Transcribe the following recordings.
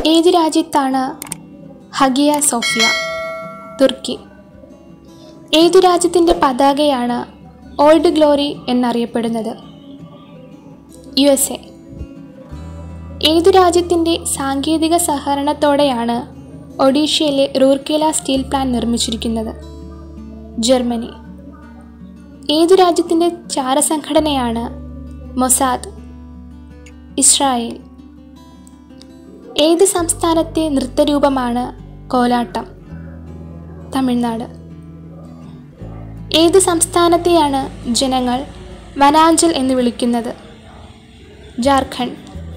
ഏത് രാജ്യത്താണ് Hagia Sophia തുർക്കി ഏതു രാജ്യത്തിൻ്റെ പതാകയാണ് ഓൾഡ് ഗ്ലോറി എന്നറിയപ്പെടുന്നത് യു എസ് എ ഏതു രാജ്യത്തിൻ്റെ സാങ്കേതിക സഹകരണത്തോടെയാണ് ഒഡീഷയിലെ റൂർക്കേല സ്റ്റീൽ പ്ലാന്റ് നിർമ്മിച്ചിരിക്കുന്നത് ജർമ്മനി ഏതു രാജ്യത്തിൻ്റെ ചാരസംഘടനയാണ് മൊസാദ് ഇസ്രായേൽ ഏത് സംസ്ഥാനത്തെ നൃത്തരൂപമാണ് കോലാട്ടം തമിഴ്നാട് ഏത് സംസ്ഥാനത്തെയാണ് ജനങ്ങൾ വനാഞ്ചൽ എന്ന് വിളിക്കുന്നത് ജാർഖണ്ഡ്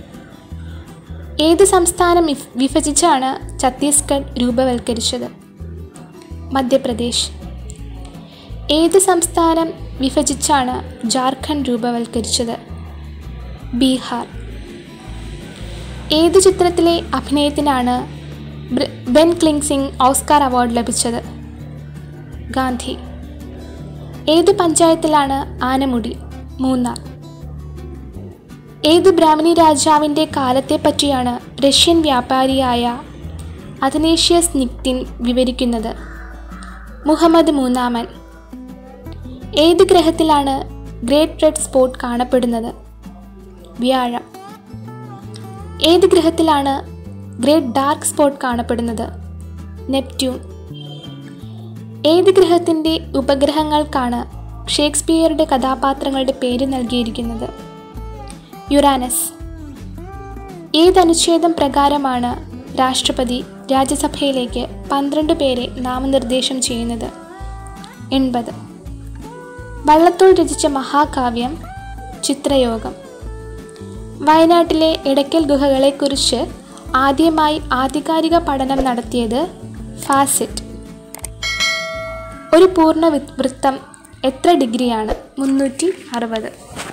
ഏത് സംസ്ഥാനം വിഫ്- വിഭജിച്ചാണ് ഛത്തീസ്ഗഡ് രൂപവൽക്കരിച്ചത് മധ്യപ്രദേശ് ഏത് സംസ്ഥാനം വിഭജിച്ചാണ് ജാർഖണ്ഡ് രൂപവൽക്കരിച്ചത് ബീഹാർ ഏത് ചിത്രത്തിലെ അഭിനയത്തിനാണ് ബ്ര- ബെൻ ക്ലിങ്സിംഗ് ഓസ്കാർ അവാർഡ് ലഭിച്ചത് ഗാന്ധി ഏത് പഞ്ചായത്തിലാണ് ആനമുടി മൂന്നാർ ഏത് ബ്രാഹ്മണി രാജാവിൻ്റെ കാലത്തെപ്പറ്റിയാണ് റഷ്യൻ വ്യാപാരിയായ അഥനേഷ്യസ് നിക്തിൻ വിവരിക്കുന്നത് മുഹമ്മദ് മൂന്നാമൻ ഏത് ഗ്രഹത്തിലാണ് ഗ്രേറ്റ് റെഡ് സ്പോട്ട് കാണപ്പെടുന്നത് വ്യാഴം ഏത് ഗ്രഹത്തിലാണ് ഗ്രേറ്റ് ഡാർക്ക് സ്പോട്ട് കാണപ്പെടുന്നത് നെപ്റ്റ്യൂൺ ഏത് ഗ്രഹത്തിൻ്റെ ഉപഗ്രഹങ്ങൾക്കാണ് ഷേക്സ്പിയറുടെ കഥാപാത്രങ്ങളുടെ പേര് നൽകിയിരിക്കുന്നത് യുറാനസ് ഏത് അനുച്ഛേദം പ്രകാരമാണ് രാഷ്ട്രപതി രാജ്യസഭയിലേക്ക് പന്ത്രണ്ട് പേരെ നാമനിർദ്ദേശം ചെയ്യുന്നത് എൺപത് വള്ളത്തോൾ രചിച്ച മഹാകാവ്യം ചിത്രയോഗം വയനാട്ടിലെ ഇടയ്ക്കൽ ഗുഹകളെക്കുറിച്ച് ആദ്യമായി ആധികാരിക പഠനം നടത്തിയത് ഫാസിറ്റ് ഒരു പൂർണ്ണ വൃത്തം എത്ര ഡിഗ്രിയാണ് മുന്നൂറ്റി അറുപത്